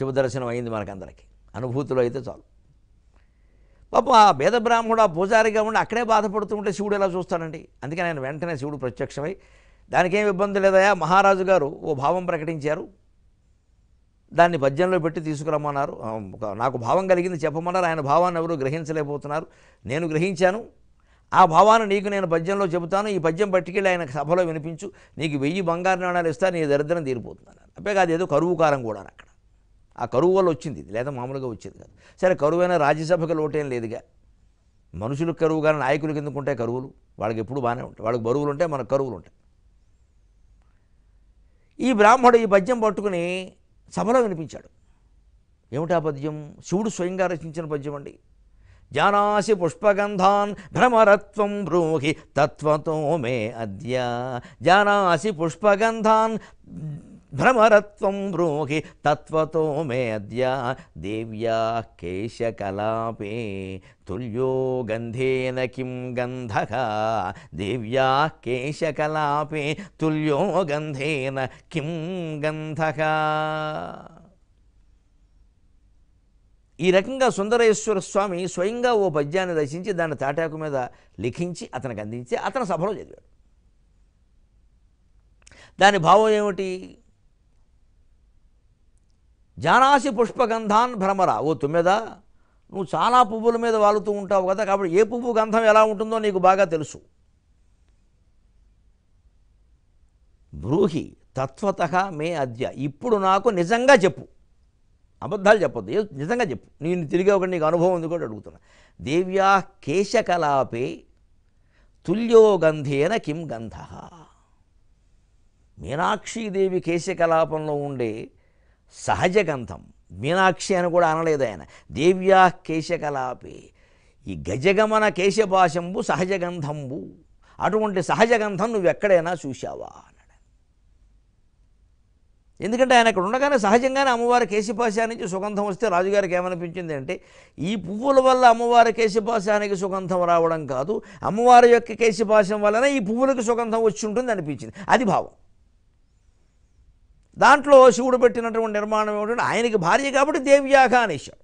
శివదర్శనం అయింది మనకందరికీ అనుభూతిలో అయితే చాలు పాపం ఆ వేద బ్రాహ్మణుడు ఆ పూజారిగా ఉండి అక్కడే బాధపడుతూ ఉంటే శివుడు ఎలా చూస్తాడండి అందుకని ఆయన వెంటనే శివుడు ప్రత్యక్షమై దానికేం ఇబ్బంది లేదయా మహారాజు గారు ఓ భావం ప్రకటించారు దాన్ని పద్యంలో పెట్టి తీసుకురమ్మన్నారు ఆ, ఒక- నాకు భావం కలిగింది చెప్పమన్నారు ఆయన భావాన్ని ఎవరు గ్రహించలేకపోతున్నారు నేను గ్రహించాను ఆ భావాన్ని నీకు నేను పద్యంలో చెబుతాను ఈ పద్యం పట్టుకెళ్ళి ఆయన సభలో వినిపించు నీకు వెయ్యి బంగారు నాణాలు ఇస్తా నీ దరిద్రం తీరిపోతుంది అప్పే కాదు ఏదో కరువు కారం కూడా అక్కడ ఆ కరువు వల్ల వచ్చింది ఇది లేదా మామూలుగా వచ్చేది కాదు సరే కరువైన రాజ్యసభకు లోటేం లేదుగా మనుషులకు కరువు కానీ నాయకులకు ఎందుకు ఉంటాయి కరువులు వాళ్ళకి ఎప్పుడు బాగానే ఉంటాయి వాళ్ళకి బరువులు ఉంటాయి మనకు కరువులు ఉంటాయి ఈ బ్రాహ్మడు ఈ పద్యం పట్టుకుని సభలో వినిపించాడు ఏమిటా పద్యం శివుడు స్వయంగా రచించిన పద్యం అండి జానాసి పుష్పగంధాన్ భ్రమరత్వం బ్రూహి తత్వతో మే అద్య జానాసి పుష్పగంధాన్ భ్రమరత్వం బ్రూహి తత్వతో మే అద్య దేవ్యా కేశకలాపే తుల్యో గంధేన కిం గంధః దేవ్యా కేశకలాపే తుల్యో గంధేన కిం గంధః ఈ రకంగా సుందరేశ్వర స్వామి స్వయంగా ఓ పద్యాన్ని రచించి దాన్ని తాటాకు మీద లిఖించి అతనికి అందించి అతను సభలో చదివాడు దాని భావం ఏమిటి జానాసి పుష్పగంధాన్ భ్రమర ఓ తుమ్మెద నువ్వు చాలా పువ్వుల మీద వాలుతూ ఉంటావు కదా కాబట్టి ఏ పువ్వు గంధం ఎలా ఉంటుందో నీకు బాగా తెలుసు బ్రూహి తత్వత మే అద్య ఇప్పుడు నాకు నిజంగా చెప్పు అబద్ధాలు చెప్పొద్దు ఏ నిజంగా చెప్పు నేను తిరిగి ఒకటి నీకు అనుభవం ఉంది కూడా అడుగుతున్నా దేవ్యా కేశకలాపే తుల్యో గంధేన కిం గంధ మీనాక్షీదేవి కేశకలాపంలో ఉండే సహజ గంధం మీనాక్షి అని కూడా అనలేదు ఆయన దేవ్యా కేశకలాపే ఈ గజగమన కేశపాశంబు సహజ గంధంబు అటువంటి సహజ గంధం నువ్వు ఎక్కడైనా చూశావా అన్నాడు ఎందుకంటే ఆయన అక్కడ ఉండగానే సహజంగానే అమ్మవారి కేశపాశా నుంచి సుగంధం వస్తే రాజుగారికి ఏమనిపించింది అంటే ఈ పువ్వుల వల్ల అమ్మవారి కేశపాశానికి సుగంధం రావడం కాదు అమ్మవారి యొక్క కేశపాశం వలన ఈ పువ్వులకు సుగంధం వచ్చి ఉంటుంది అనిపించింది అది భావం దాంట్లో శివుడు పెట్టినటువంటి నిర్మాణం ఏమిటంటే ఆయనకి భార్య కాబట్టి దేవ్యాఖ అనేశాడు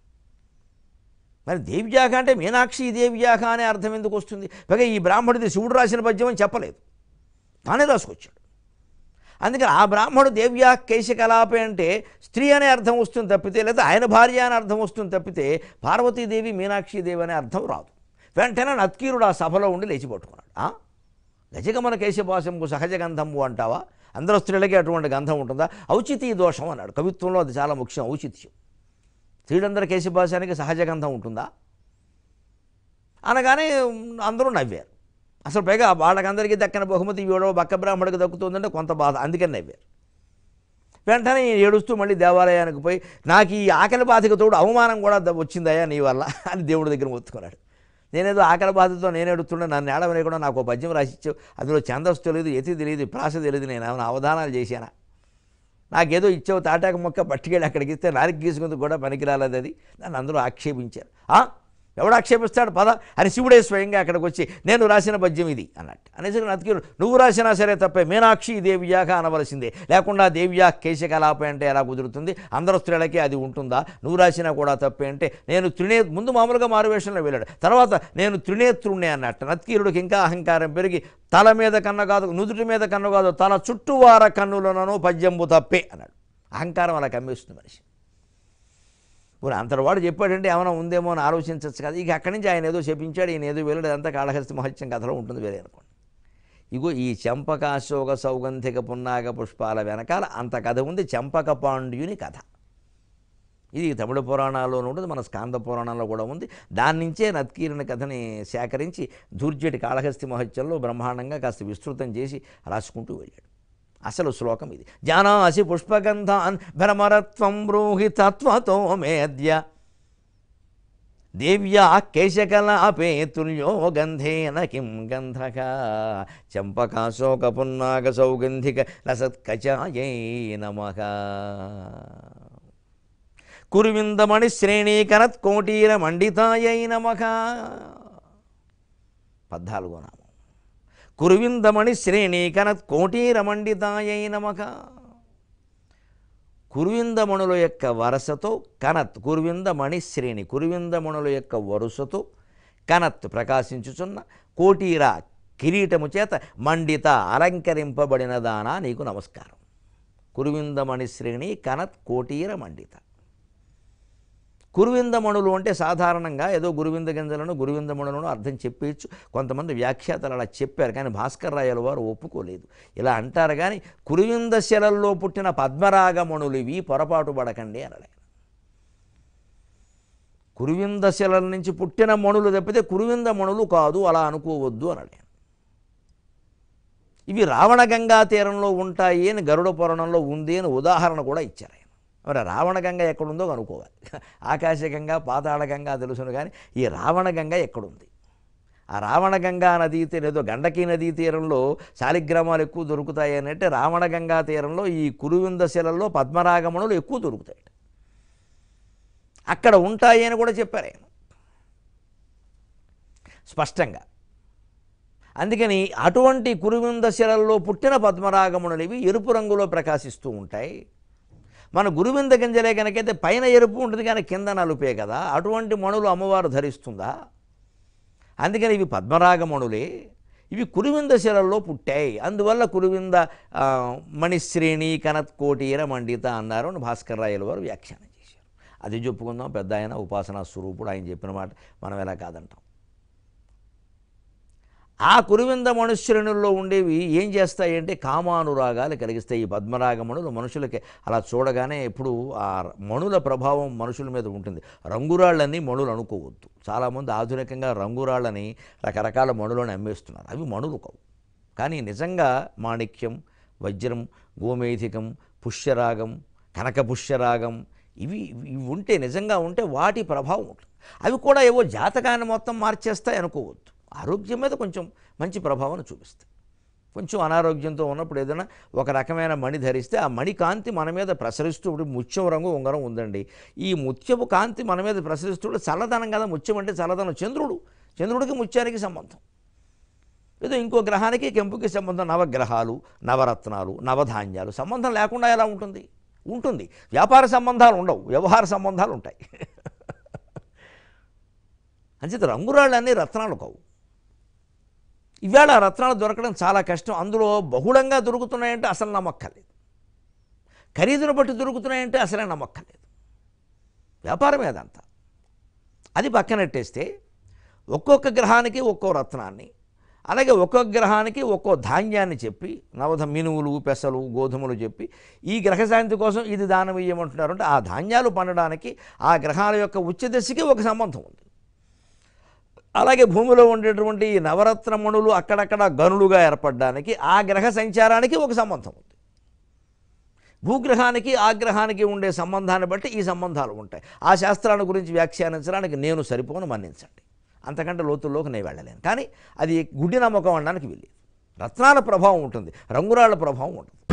మరి దేవ్యాఖ అంటే మీనాక్షి దేవ్యాఖ అనే అర్థం ఎందుకు వస్తుంది పైగా ఈ బ్రాహ్మడిది శివుడు రాసిన పద్యం అని చెప్పలేదు తానే రాసుకొచ్చాడు అందుకని ఆ బ్రాహ్మడు దేవ్యా కేశకలాపే అంటే స్త్రీ అనే అర్థం వస్తుంది తప్పితే లేదా ఆయన భార్య అనే అర్థం వస్తుంది తప్పితే పార్వతీదేవి మీనాక్షిదేవి అనే అర్థం రాదు వెంటనే నత్కీరుడు ఆ సభలో ఉండి లేచి పట్టుకున్నాడు ఆ? గజగమన కేశపాశంకు సహజ గంధంబు అంటావా అందరూ స్త్రీలకి అటువంటి గంధం ఉంటుందా ఔచితీ దోషం అన్నాడు కవిత్వంలో అది చాలా ముఖ్యం ఔచిత్యం స్త్రీలందరి కేశపాశానికి సహజ గంధం ఉంటుందా అనగానే అందరూ నవ్వారు అసలు పైగా వాళ్ళకందరికీ దక్కన బహుమతి ఇవ్వడం బక్క బ్రాహ్మడికి దక్కుతుందంటే కొంత బాధ అందుకని నవ్వారు వెంటనే ఈయన ఏడుస్తూ మళ్ళీ దేవాలయానికి పోయి నాకు ఈ ఆకలి బాధకు తోడు అవమానం కూడా ద- వచ్చిందయ్యా నీ వల్ల అని దేవుడి దగ్గర మొత్తుకున్నాడు నేనేదో ఆకలి బాధతో నేను ఎడుతుండే నన్ను ఏడవలేకుండా నాకు ఓ పద్యం రాసిచ్చావు అందులో ఛందస్సు తెలియదు ఎతి తెలియదు ప్రాస తెలియదు నేను ఏమైనా అవధానాలు చేశానా నాకేదో ఇచ్చావు తాటాకు మొక్క పట్టుకెళ్ళి అక్కడికి ఇస్తే నారికి గీసుకుందుకు కూడా పనికిరాలేదు అది నన్ను అందరూ ఆక్షేపించారు "ఆ? ఎవడు ఆక్షేపిస్తాడు పద అని శివుడే స్వయంగా అక్కడికి వచ్చి నేను రాసిన పద్యం ఇది అన్నట్టు అనేసి నతికిరు నువ్వు రాసినా సరే తప్పే మీనాక్షి దేవ్యాక అనవలసిందే లేకుండా దేవ్యా కేశకలాప అంటే ఎలా కుదురుతుంది అందరు స్త్రీలకి అది ఉంటుందా నువ్వు రాసినా కూడా తప్పే అంటే నేను త్రినే ముందు మామూలుగా మారువేషంలో వెళ్ళాడు తర్వాత నేను త్రినేత్రుణ్ణి అన్నట్టు నత్కీరుడికి ఇంకా అహంకారం పెరిగి తల మీద కన్ను కాదు నుదుటి మీద కన్ను కాదు తల చుట్టువార కన్నులను పద్యంబు తప్పే అన్నాడు అహంకారం అలా కమ్మేస్తుంది మనిషి పోనీ అంతటి వాడు చెప్పాడంటే ఏమైనా ఉందేమో అని ఆలోచించవచ్చు కదా ఇక అక్కడి నుంచి ఆయన ఏదో చెప్పించాడు ఈయన ఏదో వెళ్ళాడు అంతా కాళహస్తి మహత్యం కథలో ఉంటుంది వేరే అనుకోండి ఇగో ఈ చంపక అశోక సౌగంధిక పున్నాగ పుష్పాల వెనకాల అంత కథ ఉంది చంపక పాండ్యుని కథ ఇది తమిళ పురాణాల్లోనూ ఉంటుంది మన స్కాంద పురాణంలో కూడా ఉంది దాని నుంచే నత్కీరుని కథని సేకరించి దూర్జటి కాళహస్తి మహత్యంలో బ్రహ్మాండంగా కాస్త విస్తృతం చేసి రాసుకుంటూ వెళ్ళాడు అసలు శ్లోకం ఇది జానాసి పుష్పగంధాన్ భ్రమరత్వం బ్రూహి తత్వతో మేద్య దేవ్యా కేశకలాపే తుల్యో గంధేన కిం గంధక చంపకాశోక పున్నాగ సౌగంధిక రసత్కచాయై నమః కురువిందమణి శ్రేణీకరత్ కోటీర మండితాయై నమః పద్నాలుగో నామం కురువిందమణి శ్రేణీకరత్ కోటీర మండితాయై నమః కురువిందమణుల యొక్క వరసతో కనత్ కురువిందమణి శ్రేణి కురువిందమణుల యొక్క వరుసతో కనత్ ప్రకాశించుచున్న కోటీర కిరీటము చేత మండిత అలంకరింపబడిన దానా నీకు నమస్కారం కురువిందమణి శ్రేణి కనత్ కోటీర మండిత కురువిందమణులు అంటే సాధారణంగా ఏదో గురువింద గింజలను గురువిందమణులను అర్థం చెప్పేయచ్చు కొంతమంది వ్యాఖ్యాతలు అలా చెప్పారు కానీ భాస్కర్ రాయల వారు ఒప్పుకోలేదు ఇలా అంటారు కానీ కురువింద శిలల్లో పుట్టిన పద్మరాగమణులు ఇవి పొరపాటు పడకండి అనలే కురువింద శిలల నుంచి పుట్టిన మణులు తప్పితే కురువింద మణులు కాదు అలా అనుకోవద్దు అనలే ఇవి రావణ గంగా తీరంలో ఉంటాయి అని గరుడ పురాణంలో ఉంది అని ఉదాహరణ కూడా ఇచ్చారు ఆయన మరి రావణగంగ ఎక్కడుందో కనుక్కోవాలి ఆకాశగంగ పాతాళగంగ తెలుసును కానీ ఈ రావణగంగ ఎక్కడుంది ఆ రావణగంగా నదీ తీరం ఏదో గండకీ నదీ తీరంలో శాలిగ్రామాలు ఎక్కువ దొరుకుతాయి అని అంటే రావణగంగా తీరంలో ఈ కురువింద శిలల్లో పద్మరాగమణులు ఎక్కువ దొరుకుతాయి అక్కడ ఉంటాయి అని కూడా చెప్పారు ఆయన స్పష్టంగా అందుకని అటువంటి కురువింద శిలల్లో పుట్టిన పద్మరాగమునులు ఇవి ఎరుపు రంగులో ప్రకాశిస్తూ ఉంటాయి మన గురువింద గింజలే కనుకైతే పైన ఎరుపు ఉంటుంది కానీ కింద నలుపే కదా అటువంటి మణులు అమ్మవారు ధరిస్తుందా అందుకని ఇవి పద్మరాగమణులే ఇవి కురువింద శిలల్లో పుట్టాయి అందువల్ల కురువింద ఆ, మణిశ్రేణి కనత్ కోటీర మండిత అన్నారు అని భాస్కర్ రాయల వారు వ్యాఖ్యానం చేశారు అది చెప్పుకుందాం పెద్ద ఆయన ఉపాసనా స్వరూపుడు ఆయన చెప్పిన మాట మనం ఎలా కాదంటాం ఆ కురువింద మనుశ్రేణుల్లో ఉండేవి ఏం చేస్తాయంటే కామానురాగాలు కలిగిస్తాయి ఈ పద్మరాగమణులు మనుషులకి అలా చూడగానే ఎప్పుడు ఆ మణుల ప్రభావం మనుషుల మీద ఉంటుంది రంగురాళ్ళని మణులు అనుకోవద్దు చాలామంది ఆధునికంగా రంగురాళ్ళని రకరకాల మణులను అమ్మేస్తున్నారు అవి మణులు కావు కానీ నిజంగా మాణిక్యం వజ్రం గోమేధికం పుష్యరాగం కనక పుష్యరాగం ఇవి ఇవి ఉంటే నిజంగా ఉంటే వాటి ప్రభావం ఉంటుంది అవి కూడా ఏవో జాతకాన్ని మొత్తం మార్చేస్తాయి అనుకోవద్దు ఆరోగ్యం మీద కొంచెం మంచి ప్రభావం చూపిస్తాయి కొంచెం అనారోగ్యంతో ఉన్నప్పుడు ఏదైనా ఒక రకమైన మణి ధరిస్తే ఆ మణి కాంతి మన మీద ప్రసరిస్తూ ఇప్పుడు ముత్యం రంగు ఉంగరం ఉందండి ఈ ముత్యపు కాంతి మన మీద ప్రసరిస్తూ చల్లదనం కదా ముత్యం అంటే చల్లదనం చంద్రుడు చంద్రుడికి ముత్యానికి సంబంధం ఏదో ఇంకో గ్రహానికి కెంపుకి సంబంధం నవగ్రహాలు నవరత్నాలు నవధాన్యాలు సంబంధం లేకుండా ఎలా ఉంటుంది ఉంటుంది వ్యాపార సంబంధాలు ఉండవు వ్యవహార సంబంధాలు ఉంటాయి అంచేత రంగురాళ్ళన్నీ రత్నాలు కావు ఇవాళ ఆ రత్నాలు దొరకడం చాలా కష్టం అందులో బహుళంగా దొరుకుతున్నాయంటే అసలు నమ్మక్కర్లేదు ఖరీదును బట్టి దొరుకుతున్నాయంటే అసలే నమ్మక్కర్లేదు వ్యాపారమే అదంతా అది పక్కనెట్టేస్తే ఒక్కొక్క గ్రహానికి ఒక్కో రత్నాన్ని అలాగే ఒక్కొక్క గ్రహానికి ఒక్కో ధాన్యాన్ని చెప్పి నవధ మినువులు పెసలు గోధుమలు చెప్పి ఈ గ్రహశాంతి కోసం ఇది దానం ఇయ్యమంటున్నారు అంటే ఆ ధాన్యాలు పండడానికి ఆ గ్రహాల యొక్క ఉచ్చదశకి ఒక సంబంధం ఉంది అలాగే భూమిలో ఉండేటువంటి ఈ నవరత్నమణులు అక్కడక్కడ గనులుగా ఏర్పడడానికి ఆ గ్రహ సంచారానికి ఒక సంబంధం ఉంది భూగ్రహానికి ఆ గ్రహానికి ఉండే సంబంధాన్ని బట్టి ఈ సంబంధాలు ఉంటాయి ఆ శాస్త్రాల గురించి వ్యాఖ్యానించడానికి నేను సరిపోను మన్నించండి అంతకంటే లోతుల్లోకి నేను వెళ్ళలేను కానీ అది గుడ్డి నమ్మకం అనడానికి వీల్లేదు రత్నాల ప్రభావం ఉంటుంది రంగురాళ్ళ ప్రభావం ఉంటుంది